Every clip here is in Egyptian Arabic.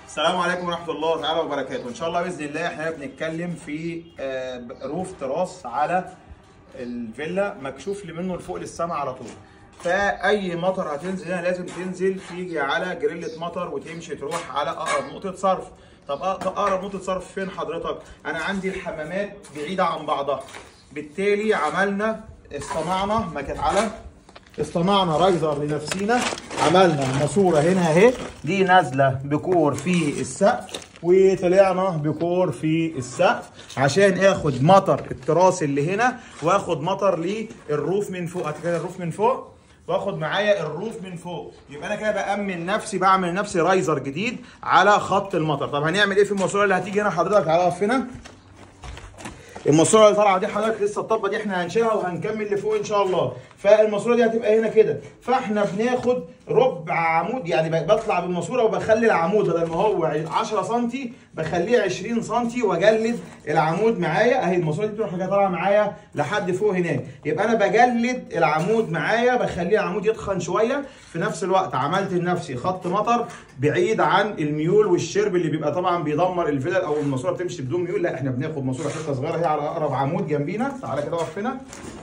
السلام عليكم ورحمه الله تعالى وبركاته ان شاء الله باذن الله احنا بنتكلم في آه، روف تراس على الفيلا مكشوف لي منه لفوق للسماء على طول فاي مطر هتنزل هنا لازم تنزل تيجي على جريلة مطر وتمشي تروح على اقرب نقطه صرف طب أق- اقرب نقطه صرف فين حضرتك انا عندي الحمامات بعيده عن بعضها بالتالي عملنا اصطنعنا ما كانت على اصطنعنا رايزر لنفسينا عملنا ماسوره هنا اهي دي نازله بكور في السقف وطلعنا بكور في السقف عشان اخد مطر التراس اللي هنا واخد مطر للروف من فوق هات كده الروف من فوق واخد معايا الروف من فوق يبقى انا كده بامن نفسي بعمل لنفسي رايزر جديد على خط المطر طب هنعمل ايه في الماسوره اللي هتيجي هنا حضرتك على هنا الماسوره اللي طالعه دي حضرتك لسه الطبه دي احنا هنشيلها وهنكمل لفوق ان شاء الله فالماسوره دي هتبقى هنا كده فاحنا بناخد ربع عمود يعني ب- بطلع بالماسوره وبخلي العمود بدل ما هو 10 سم بخليه 20 سم واجلد العمود معايا اهي الماسوره دي بتروح جايه طالعه معايا لحد فوق هناك يبقى انا بجلد العمود معايا بخليه العمود يتخن شويه في نفس الوقت عملت لنفسي خط مطر بعيد عن الميول والشرب اللي بيبقى طبعا بيدمر الفلل او الماسوره بتمشي بدون ميول لا احنا بناخد ماسوره حته صغيره هي على اقرب عمود جنبينا تعالى كده اقف هنا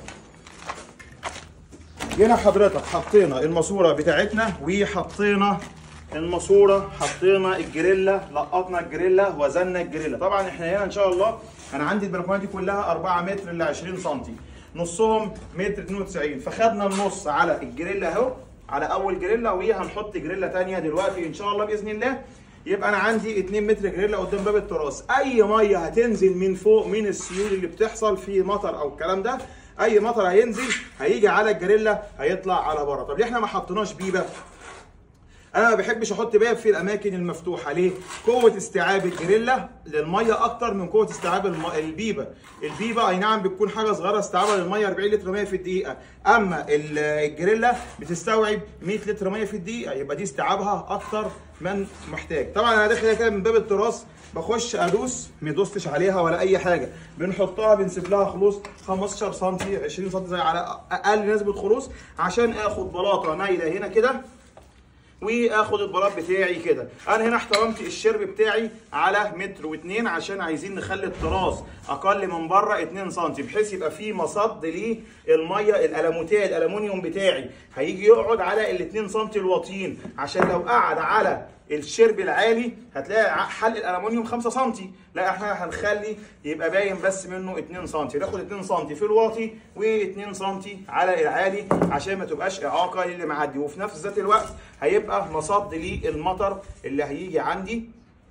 هنا حضرتك حطينا الماسوره بتاعتنا وحطينا الماسوره حطينا الجريلا لقطنا الجريلا وزننا الجريلا طبعا احنا هنا ان شاء الله انا عندي البلكونه دي كلها 4 متر ل 20 سم نصهم متر 92 فخدنا النص على الجريلا اهو على اول جريلا وهنحط جريلا تانية دلوقتي ان شاء الله باذن الله يبقى انا عندي 2 متر جريلا قدام باب التراس اي ميه هتنزل من فوق من السيول اللي بتحصل في مطر او الكلام ده اي مطر هينزل هيجي على الجريلا هيطلع على بره طب ليه احنا ما حطيناش بيبه انا ما بحبش احط باب في الاماكن المفتوحه ليه قوه استيعاب الجريلا للميه اكتر من قوه استيعاب الم... البيبه البيبه اي نعم بتكون حاجه صغيره استيعابها للميه 40 لتر ميه في الدقيقه اما ال- الجريلا بتستوعب 100 لتر ميه في الدقيقه يبقى دي استيعابها اكتر من محتاج طبعا انا داخل كده من باب التراس بخش ادوس ما دوستش عليها ولا اي حاجه بنحطها بنسيب لها خلوص 15 سم 20 سم زي على اقل نسبه خلوص عشان اخد بلاطه مايله هنا كده واخد البلاط بتاعي كده انا هنا احترمت الشرب بتاعي على متر واتنين عشان عايزين نخلي التراس اقل من بره 2 سم بحيث يبقى في مصد للميه الالموتيه الالومنيوم بتاعي هيجي يقعد على ال 2 سم الواطيين عشان لو قعد على الشرب العالي هتلاقي ع- حلق الالومنيوم 5 سم لا احنا هنخلي يبقى باين بس منه 2 سم ناخد 2 سم في الواطي و2 سم على العالي عشان ما تبقاش اعاقه للي معدي وفي نفس ذات الوقت هيبقى مصد للمطر اللي هيجي عندي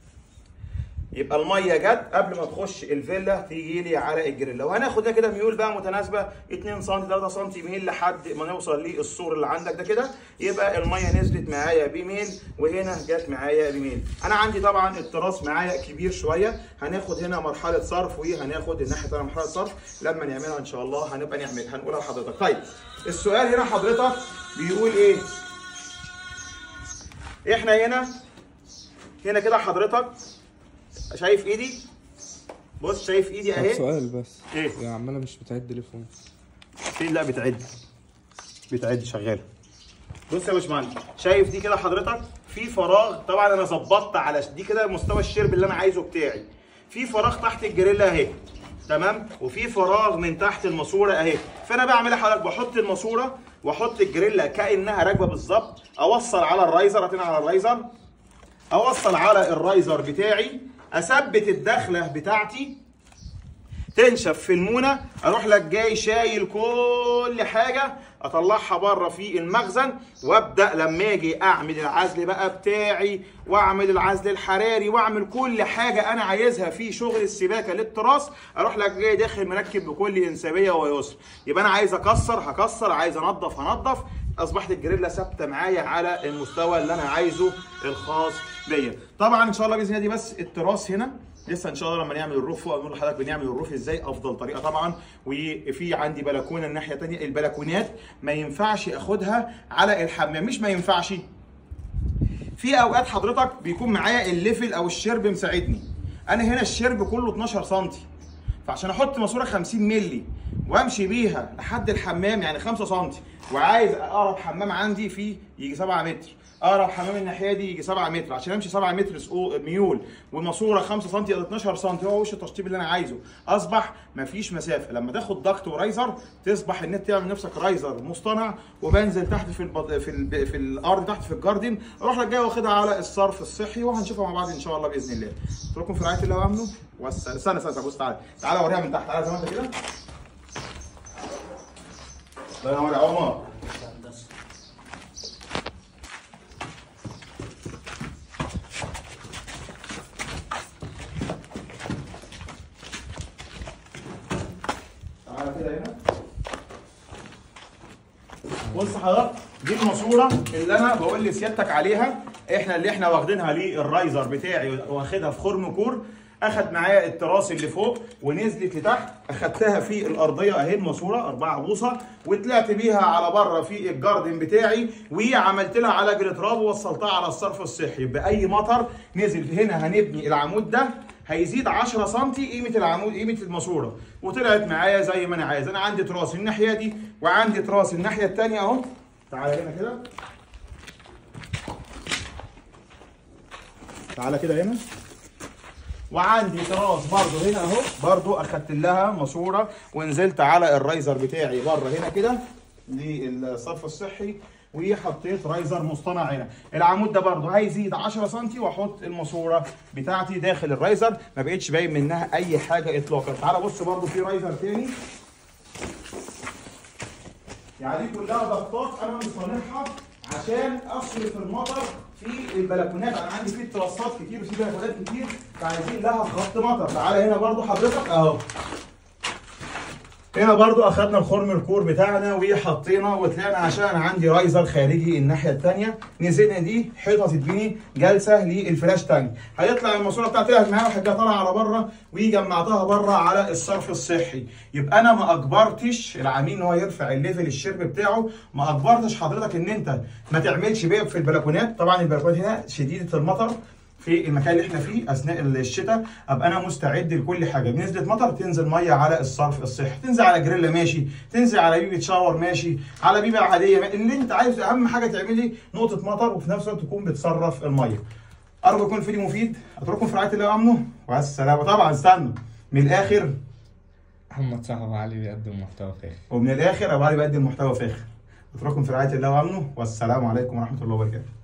يبقى الميه جت قبل ما تخش الفيلا تيجي لي على الجريلا وهناخد ده كده ميول بقى متناسبه 2 سم 3 سم ميل لحد ما نوصل للسور اللي عندك ده كده يبقى الميه نزلت معايا بميل وهنا جت معايا بميل انا عندي طبعا التراس معايا كبير شويه هناخد هنا مرحله صرف وهناخد الناحيه الثانيه مرحله صرف لما نعملها ان شاء الله هنبقى نعمل هنقولها لحضرتك طيب السؤال هنا حضرتك بيقول ايه احنا هنا هنا كده حضرتك شايف ايدي بص شايف ايدي طب اهي سؤال بس إيه؟ يا عمالة مش بتعد تليفون فين لا بتعد بتعد شغاله بص يا باشمهندس شايف دي كده حضرتك في فراغ طبعا انا ظبطت على دي كده مستوى الشرب اللي انا عايزه بتاعي في فراغ تحت الجريلا اهي تمام وفي فراغ من تحت الماسوره اهي فانا بعمل ايه حضرتك بحط الماسوره واحط الجريلا كانها راكبه بالظبط اوصل على الرايزر هاتين على الرايزر اوصل على الرايزر بتاعي اثبت الدخله بتاعتي تنشف في المونه اروح لك جاي شايل كل حاجه اطلعها بره في المخزن وابدا لما اجي اعمل العزل بقى بتاعي واعمل العزل الحراري واعمل كل حاجه انا عايزها في شغل السباكه للتراس اروح لك جاي داخل مركب بكل انسابيه ويسر يبقى انا عايز اكسر هكسر عايز انضف هنضف اصبحت الجريلا ثابته معايا على المستوى اللي انا عايزه الخاص بيا طبعا ان شاء الله باذن الله دي بس التراس هنا لسه ان شاء الله لما نعمل الروف فوق نقول لحضرتك بنعمل الروف ازاي افضل طريقه طبعا وفي عندي بلكونه الناحيه الثانيه البلكونات ما ينفعش اخدها على الحمام مش ما ينفعش في اوقات حضرتك بيكون معايا الليفل او الشرب مساعدني انا هنا الشرب كله 12 سم فعشان احط ماسوره 50 مللي وامشي بيها لحد الحمام يعني 5 سم وعايز اقرب حمام عندي فيه يجي 7 متر اقرب حمام الناحيه دي يجي 7 متر عشان امشي 7 متر سقو- ميول والماسوره 5 سم الى 12 سم هو وش التشطيب اللي انا عايزه اصبح مفيش مسافه لما تاخد ضغط ورايزر تصبح ان انت تعمل نفسك رايزر مصطنع وبنزل تحت في البط... في ال... في الارض تحت في الجاردن اروح لك جاي واخدها على الصرف الصحي وهنشوفها مع بعض ان شاء الله باذن الله اترككم في رعايه الله وامنه والسلام استنى استنى بص تعالى تعالى اوريها من تحت تعالى زي ما انت كده الله ينور يا عمر تعالى كده هنا بص حضرتك دي الماسوره اللي انا بقول لسيادتك عليها احنا اللي احنا واخدينها للرايزر بتاعي واخدها في خرم كور اخد معايا التراس اللي فوق ونزلت لتحت اخدتها في الارضيه اهي الماسوره 4 بوصه وطلعت بيها على بره في الجاردن بتاعي وعملت لها على جريتراب ووصلتها على الصرف الصحي باي مطر نزل هنا هنبني العمود ده هيزيد 10 سم قيمه العمود قيمه الماسوره وطلعت معايا زي ما انا عايز انا عندي تراس الناحيه دي وعندي تراس الناحيه الثانيه اهو تعالى هنا كده تعالى كده هنا وعندي تراس برضو هنا اهو برضو اخدت لها ماسوره ونزلت على الرايزر بتاعي بره هنا كده للصرف الصحي وحطيت رايزر مصطنع هنا العمود ده برضو هيزيد 10 سم واحط الماسوره بتاعتي داخل الرايزر ما بقتش باين منها اي حاجه اطلاقا تعالى بص برضو في رايزر تاني يعني دي كلها ضغطات انا مصنعها عشان اصرف المطر في البلكونات انا عندي فيه تراسات كتير وفي بلكونات كتير فعايزين لها خط مطر تعالى هنا برضو حضرتك اهو هنا برضو اخدنا الخرم الكور بتاعنا وحطينا وطلعنا عشان عندي رايزر خارجي الناحيه الثانيه نزلنا دي حيطه تديني جلسه للفلاش تانك هيطلع الماسوره بتاعتي معايا وحاجه طالعه على بره وجمعتها بره على الصرف الصحي يبقى انا ما اجبرتش العميل ان هو يرفع الليفل الشرب بتاعه ما اجبرتش حضرتك ان انت ما تعملش بيب في البلكونات طبعا البلكونات هنا شديده المطر في المكان اللي احنا فيه اثناء الشتاء ابقى انا مستعد لكل حاجه بنزلت مطر تنزل ميه على الصرف الصحي تنزل على جريلا ماشي تنزل على بيبي شاور ماشي على بيبي عاديه ما- اللي انت عايز اهم حاجه تعملي نقطه مطر وفي نفس الوقت تكون بتصرف الميه ارجو يكون الفيديو مفيد اترككم في رعايه الله وامنه والسلامه طبعا استنى من الاخر محمد صاحب علي بيقدم محتوى فاخر ومن الاخر ابو علي بقدم محتوى فاخر اترككم في رعايه الله وامنه والسلام عليكم ورحمه الله وبركاته